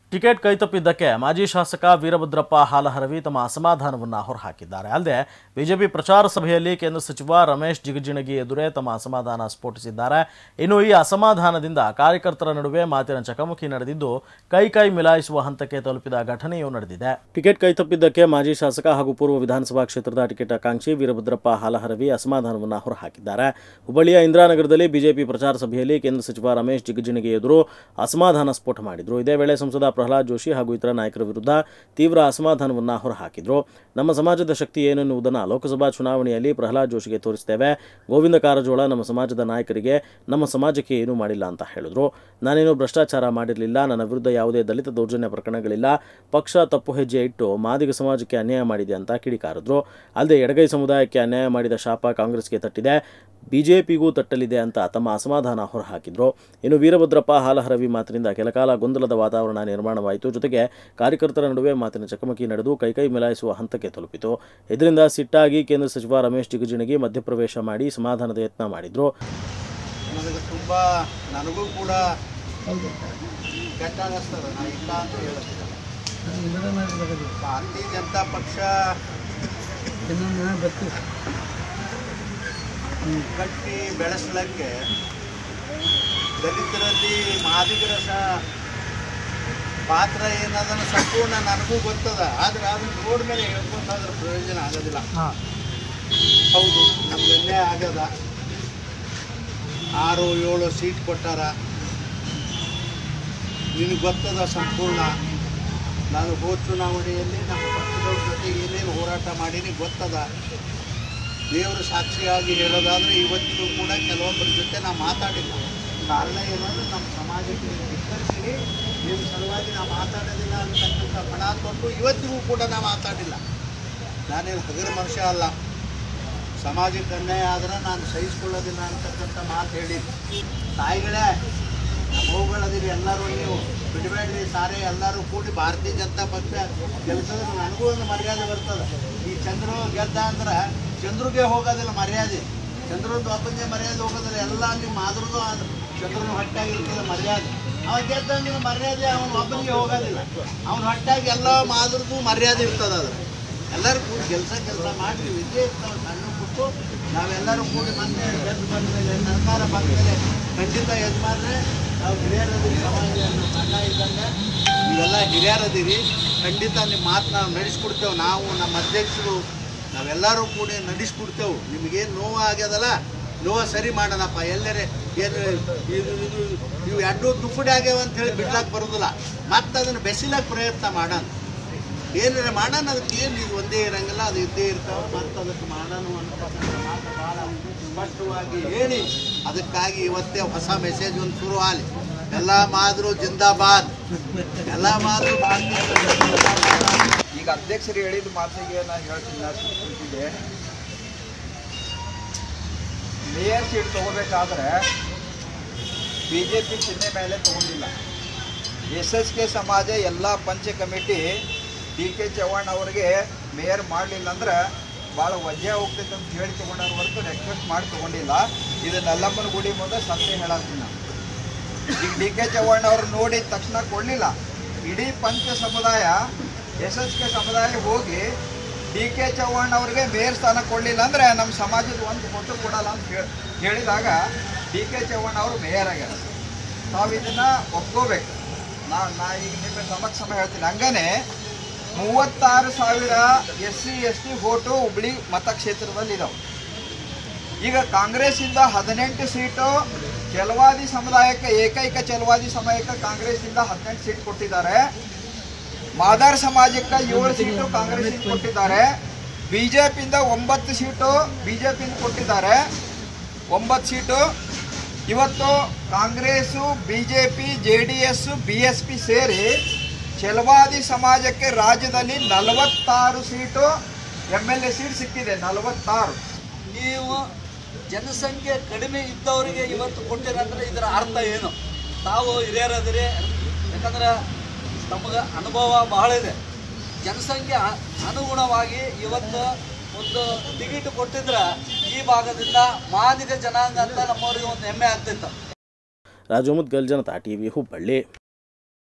ticket ಕೈತಪ್ಪಿದ್ದಕ್ಕೆ ಮಾಜಿ ಶಾಸಕ ವೀರಭದ್ರಪ್ಪ ಹಾಲಹರವಿ ತಮ್ಮ ಅಸಮಾಧಾನವನ್ನು ಹೊರಹಾಕಿದ್ದಾರೆ ಅಲ್ಲದೆ ಬಿಜೆಪಿ ಪ್ರಚಾರ ಸಭೆಯಲ್ಲಿ ಕೇಂದ್ರ ಸಚಿವ ರಮೇಶ್ ಜಿಗಜಿಣಗಿ ಎದುರೇ ತಮ್ಮ ಅಸಮಾಧಾನ ಸ್ಫೋಟಿಸಿದ್ದಾರೆ ಇನ್ನು ಈ ಅಸಮಾಧಾನದಿಂದ ಕಾರ್ಯಕರ್ತರ ನಡುವೆ ಮಾತಿನ ಚಕಮಕಿ ನಡೆದಿದ್ದು ಕೈ ಕೈ ಮಿಲಾಯಿಸುವ ಹಂತಕ್ಕೆ ತಲುಪಿದ ಘಟನೆಯೂ ನಡೆದಿದೆ ಟಿಕೆಟ್ ಕೈತಪ್ಪಿದ್ದಕ್ಕೆ ಮಾಜಿ ಶಾಸಕ ಹಾಗೂ ಪೂರ್ವ ವಿಧಾನಸಭಾ ಕ್ಷೇತ್ರದ ಟಿಕೆಟ್ ಆಕಾಂಕ್ಷಿ ವೀರಭದ್ರಪ್ಪ ಹಾಲಹರವಿ ಅಸಮಾಧಾನವನ್ನು ಹೊರಹಾಕಿದ್ದಾರೆ ಹುಬ್ಬಳ್ಳಿಯ ಇಂದಿರಾನಗರದಲ್ಲಿ ಬಿಜೆಪಿ ಪ್ರಚಾರ ಸಭೆಯಲ್ಲಿ ಕೇಂದ್ರ ಸಚಿವ ರಮೇಶ್ ಜಿಗಜಿಣಗಿ ಎದುರು ಅಸಮಾಧಾನ ಸ್ಫೋಟ ಮಾಡಿದ್ರು ಇದೇ ವೇಳೆ ಸಂಸದ ಪ್ರಹ್ಲಾದ್ ಜೋಶಿ ಹಾಗೂ ಇತರ ನಾಯಕರ ವಿರುದ್ಧ ತೀವ್ರ ಅಸಮಾಧಾನವನ್ನು ಹೊರಹಾಕಿದ್ರು ನಮ್ಮ ಸಮಾಜದ ಶಕ್ತಿ ಏನೆನ್ನುವುದನ್ನು ಲೋಕಸಭಾ ಚುನಾವಣೆಯಲ್ಲಿ ಪ್ರಹ್ಲಾದ್ ಜೋಶಿಗೆ ತೋರಿಸ್ತೇವೆ ಗೋವಿಂದ ಕಾರಜೋಳ ನಮ್ಮ ಸಮಾಜದ ನಾಯಕರಿಗೆ ನಮ್ಮ ಸಮಾಜಕ್ಕೆ ಏನೂ ಮಾಡಿಲ್ಲ ಅಂತ ಹೇಳಿದ್ರು ನಾನೇನು ಭ್ರಷ್ಟಾಚಾರ ಮಾಡಿರಲಿಲ್ಲ ನನ್ನ ವಿರುದ್ಧ ಯಾವುದೇ ದಲಿತ ದೌರ್ಜನ್ಯ ಪ್ರಕರಣಗಳಿಲ್ಲ ಪಕ್ಷ ತಪ್ಪು ಹೆಜ್ಜೆ ಇಟ್ಟು ಮಾದಿಗ ಸಮಾಜಕ್ಕೆ ಅನ್ಯಾಯ ಮಾಡಿದೆ ಅಂತ ಕಿಡಿಕಾರಿದ್ರು ಅಲ್ಲದೆ ಎಡಗೈ ಸಮುದಾಯಕ್ಕೆ ಅನ್ಯಾಯ ಮಾಡಿದ ಶಾಪ ಕಾಂಗ್ರೆಸ್ಗೆ ತಟ್ಟಿದೆ ಬಿಜೆಪಿಗೂ ತಟ್ಟಲಿದೆ ಅಂತ ತಮ್ಮ ಅಸಮಾಧಾನ ಹೊರಹಾಕಿದ್ರು ಇನ್ನು ವೀರಭದ್ರಪ್ಪ ಹಾಲಹರವಿ ಮಾತಿನಿಂದ ಕೆಲಕಾಲ ಗೊಂದಲದ ವಾತಾವರಣ ನಿರ್ಮಾಣವಾಯಿತು ಜೊತೆಗೆ ಕಾರ್ಯಕರ್ತರ ನಡುವೆ ಮಾತಿನ ಚಕಮಕಿ ನಡೆದು ಕೈಕೈ ಮಿಲಾಯಿಸುವ ಹಂತಕ್ಕೆ ತಲುಪಿತು ಇದರಿಂದ ಸಿಟ್ಟಾಗಿ ಕೇಂದ್ರ ಸಚಿವ ರಮೇಶ್ ಜಿಗಜಿಣಗಿ ಮಧ್ಯಪ್ರವೇಶ ಮಾಡಿ ಸಮಾಧಾನದ ಯತ್ನ ಮಾಡಿದ್ರು ನನಗೆ ತುಂಬ ನನಗೂ ಕೂಡ ಕೆಟ್ಟ ಅನ್ನಿಸ್ತದೆ ನಾನು ಇಲ್ಲ ಅಂತ ಹೇಳುತ್ತಿಲ್ಲ ಭಾರತೀಯ ಜನತಾ ಪಕ್ಷ ಕಟ್ಟಿ ಬೆಳೆಸಲಿಕ್ಕೆ ದಲಿತರಲ್ಲಿ ಮಾದಿಗರ ಸಹ ಪಾತ್ರ ಏನದನ್ನು ಸಂಪೂರ್ಣ ನನಗೂ ಗೊತ್ತದ ಆದರೆ ಅದನ್ನು ರೋಡ್ ಮೇಲೆ ಹೇಳ್ಕೊಂತ ಅದ್ರ ಪ್ರಯೋಜನ ಆಗೋದಿಲ್ಲ ಹೌದು ನಮ್ಗೆ ಅನ್ಯಾಯ ಆಗ್ಯದ ಆರು ಏಳು ಸೀಟ್ ಕೊಟ್ಟಾರ ನಿನಗೆ ಗೊತ್ತದ ಸಂಪೂರ್ಣ ನಾನು ಹೋದ ಚುನಾವಣೆಯಲ್ಲಿ ನಮ್ಮ ಪಕ್ಷದವ್ರ ಜೊತೆಗೆ ಏನೇನು ಹೋರಾಟ ಮಾಡೀನಿ ಗೊತ್ತದ ದೇವರು ಸಾಕ್ಷಿಯಾಗಿ ಹೇಳೋದಾದರೆ ಇವತ್ತಿಗೂ ಕೂಡ ಕೆಲವೊಬ್ಬರ ಜೊತೆ ನಾ ಮಾತಾಡಿಲ್ಲ ಕಾರಣ ಏನಂದ್ರೆ ನಮ್ಮ ಸಮಾಜಕ್ಕೆ ವಿಸ್ತರಿಸಿ ನಿಮ್ಮ ಸಲುವಾಗಿ ನಾ ಮಾತಾಡೋದಿಲ್ಲ ಅಂತಕ್ಕಂಥ ಪಣ ತೊಟ್ಟು ಇವತ್ತಿಗೂ ಕೂಡ ನಾ ಮಾತಾಡಿಲ್ಲ ನಾನೇನು ಹಗರ ಮನುಷ್ಯ ಅಲ್ಲ ಸಮಾಜಕ್ಕೆ ಅನ್ಯಾಯ ಆದ್ರೆ ನಾನು ಸಹಿಸ್ಕೊಳ್ಳೋದಿಲ್ಲ ಅಂತಕ್ಕಂಥ ಮಾತು ಹೇಳಿದ್ದೆ ತಾಯಿಗಳೇ ಹೋಗಳದಿರಿ ಎಲ್ಲರೂ ನೀವು ಬಿಡಬೇಡ್ರಿ ಸಾರೆ ಎಲ್ಲರೂ ಕೂಡಿ ಭಾರತೀಯ ಜನತಾ ಪಕ್ಷ ಕೆಲಸದ ನನಗೂ ಒಂದು ಮರ್ಯಾದೆ ಬರ್ತದೆ ಈ ಚಂದ್ರು ಗೆದ್ದ ಅಂದ್ರೆ ಚಂದ್ರಿಗೆ ಹೋಗೋದಿಲ್ಲ ಮರ್ಯಾದೆ ಚಂದ್ರದ್ದು ಒಬ್ಬನಿಗೆ ಮರ್ಯಾದೆ ಹೋಗೋದಿಲ್ಲ ಎಲ್ಲ ನಿಮ್ಮ ಮಾದ್ರದ್ದು ಚಂದ್ರನ ಹೊಟ್ಟಾಗಿರ್ತದೆ ಮರ್ಯಾದೆ ಅವ ಗೆದ್ದಂಗಿನ ಮರ್ಯಾದೆ ಅವನು ಒಬ್ಬನಿಗೆ ಹೋಗೋದಿಲ್ಲ ಅವನ ಹೊಟ್ಟಾಗಿ ಎಲ್ಲ ಮಾದ್ರದ್ದು ಮರ್ಯಾದೆ ಇರ್ತದೆ ಅದು ಎಲ್ಲರೂ ಕೂಡಿ ಕೆಲಸ ಕೆಲಸ ಮಾಡಿ ವಿದ್ಯೆ ಇರ್ತಾವೆ ಸಣ್ಣ ಕೊಟ್ಟು ನಾವೆಲ್ಲರೂ ಕೂಡಿ ಮತ್ತೆ ಗೆದ್ದು ಬಂದ ಮೇಲೆ ಸರ್ಕಾರ ಬಂದ ಮೇಲೆ ಖಂಡಿತ ಯಜಮಾನ್ರೆ ನಾವು ಹಿರಿಯರದಿರಿ ಸಮಾಜವನ್ನು ಅಣ್ಣ ಇದ್ದಂಗೆ ನೀವೆಲ್ಲ ಹಿರಿಯರದಿರಿ ಖಂಡಿತ ನಿಮ್ಮ ಮಾತು ನಾವು ನಡೆಸ್ಕೊಡ್ತೇವೆ ನಾವು ನಮ್ಮ ಅಧ್ಯಕ್ಷರು ನಾವೆಲ್ಲರೂ ಕೂಡಿ ನಡೆಸ್ಕೊಡ್ತೇವೆ ನಿಮಗೇನು ನೋವು ಆಗ್ಯದಲ್ಲ ನೋವು ಸರಿ ಮಾಡೋಣಪ್ಪ ಎಲ್ಲರೇ ಏನು ಇದು ಇದು ಇವು ಎರಡು ತುಪ್ಪಡಿ ಆಗ್ಯಾವ ಅಂತ ಹೇಳಿ ಬಿಡ್ಲಾಕ್ ಬರೋದಿಲ್ಲ ಮತ್ತೆ ಅದನ್ನು ಬೆಸಿಲಾಕ ಪ್ರಯತ್ನ ಮಾಡೋಣ ಏನಾರ ಮಾಡೋಣ ಅದಕ್ಕೆ ಏನು ಇದು ಒಂದೇ ಇರಂಗಿಲ್ಲ ಅದು ಇದ್ದೇ ಇರ್ತಾವೆ ಮತ್ತು ಅದಕ್ಕೆ ಮಾಡೋಣ ಅಂತಕ್ಕಂಥ ಮಾತು ಭಾಳ ಸ್ಪಷ್ಟವಾಗಿ ಹೇಳಿ ಅದಕ್ಕಾಗಿ ಇವತ್ತೇ ಹೊಸ ಮೆಸೇಜ್ ಒಂದು ಶುರು ಆಗಲಿ ಎಲ್ಲ ಮಾದ್ರು ಜಿಂದಾಬಾದ್ ಎಲ್ಲ ಮಾದ್ರು ಭಾರತೀಯ ಜನತಾ ಪಕ್ಷ ಈಗ ಅಧ್ಯಕ್ಷರು ಹೇಳಿದ ಮಾತಿಗೆ ನಾನು ಹೇಳ್ತೀನಿ ನಾನು ಕೂತಿದ್ದೆ ಮೇಯರ್ ಸೀಟ್ ತಗೋಬೇಕಾದ್ರೆ ಬಿ ಜೆ ಪಿ ಚಿಹ್ನೆ ಮೇಲೆ ತಗೊಂಡಿಲ್ಲ ಎಸ್ ಎಸ್ ಕೆ ಸಮಾಜ ಎಲ್ಲ ಪಂಚ ಕಮಿಟಿ ಡಿ ಕೆ ಚವ್ಹಾಣ್ ಅವರಿಗೆ ಮೇಯರ್ ಮಾಡಲಿಲ್ಲ ಅಂದ್ರೆ ಭಾಳ ವಜ್ಜೆ ಹೋಗ್ತೈತೆ ಅಂತ ಹೇಳಿ ತೊಗೊಂಡಾರ ಹೊರತು ರಿಕ್ವೆಸ್ಟ್ ಮಾಡಿ ತೊಗೊಂಡಿಲ್ಲ ಇದು ನಲ್ಲಮ್ಮನ ಗುಡಿ ಮುಂದೆ ಸತ್ಯ ಹೇಳತ್ತೀನಿ ನಾನು ಈಗ ಡಿ ಕೆ ಚವ್ಹಾಣ್ ಅವ್ರು ನೋಡಿದ ತಕ್ಷಣ ಕೊಡಲಿಲ್ಲ ಇಡೀ ಪಂಚ ಸಮುದಾಯ ಎಸ್ ಎಸ್ ಕೆ ಸಮುದಾಯ ಹೋಗಿ ಡಿ ಕೆ ಚವ್ಹಾಣ್ ಅವ್ರಿಗೆ ಮೇಯರ್ ಸ್ಥಾನ ಕೊಡಲಿಲ್ಲ ಅಂದರೆ ನಮ್ಮ ಸಮಾಜದ ಒಂದು ಕೊಟ್ಟು ಕೊಡಲ್ಲ ಅಂತ ಹೇಳಿ ಹೇಳಿದಾಗ ಡಿ ಕೆ ಚವ್ಹಾಣ್ ಅವರು ಮೇಯರ್ ಆಗ್ಯಾರ ತಾವು ಇದನ್ನು ಒಪ್ಕೋಬೇಕು ನಾ ನಾ ಈಗ ನಿಮ್ಮ ಸಮಕ್ಷ ಸಮ ಹೇಳ್ತೀನಿ ಹಂಗನೇ ಮೂವತ್ತಾರು ಸಾವಿರ S C S T vote Hubli ಮತಕ್ಷೇತ್ರದಲ್ಲಿ ಇದಾವೆ ಈಗ ಕಾಂಗ್ರೆಸ್ಸಿಂದ ಹದಿನೆಂಟು ಸೀಟು ಚೆಲವಾದಿ ಸಮುದಾಯಕ್ಕೆ ಏಕೈಕ ಚೆಲವಾದಿ ಸಮಯಕ್ಕೆ ಕಾಂಗ್ರೆಸ್ಸಿಂದ ಹದಿನೆಂಟು ಸೀಟ್ ಕೊಟ್ಟಿದ್ದಾರೆ ಮಾದಾರ್ ಸಮಾಜಕ್ಕೆ ಏಳು ಸೀಟು ಕಾಂಗ್ರೆಸ್ಸಿಂದ ಕೊಟ್ಟಿದ್ದಾರೆ ಬಿಜೆಪಿಯಿಂದ ಒಂಬತ್ತು ಸೀಟು ಬಿಜೆಪಿಯಿಂದ ಕೊಟ್ಟಿದ್ದಾರೆ ಒಂಬತ್ತು ಸೀಟು ಇವತ್ತು Congress B J P J D S B S P ಸೇರಿ ಚೆಲವಾದಿ ಸಮಾಜಕ್ಕೆ ರಾಜ್ಯದಲ್ಲಿ ನಲವತ್ತಾರು seat M L A seat ಸಿಕ್ಕಿದೆ ನಲವತ್ತಾರು ನೀವು ಜನಸಂಖ್ಯೆ ಕಡಿಮೆ ಇದ್ದವರಿಗೆ ಇವತ್ತು ಕೊಟ್ಟಿರಂದ್ರೆ ಇದರ ಅರ್ಥ ಏನು ತಾವು ಹಿರಿಯರದಿರಿ ಯಾಕಂದ್ರೆ ತಮಗೆ ಅನುಭವ ಬಹಳ ಇದೆ ಜನಸಂಖ್ಯೆ ಅ- ಅನುಗುಣವಾಗಿ ಇವತ್ತು ಒಂದು ಟಿಕೆಟ್ ಕೊಟ್ಟಿದ್ರೆ ಈ ಭಾಗದಿಂದ ಮಾದಿಗ ಜನಾಂಗ ಅಂತ ನಮ್ಮವರಿಗೆ ಒಂದು ಹೆಮ್ಮೆ ಆಗ್ತಿತ್ತು ರಾಜು ಮುದ್ಗಲ್ ಜನತಾ ಟಿವಿ ಹುಬ್ಬಳ್ಳಿ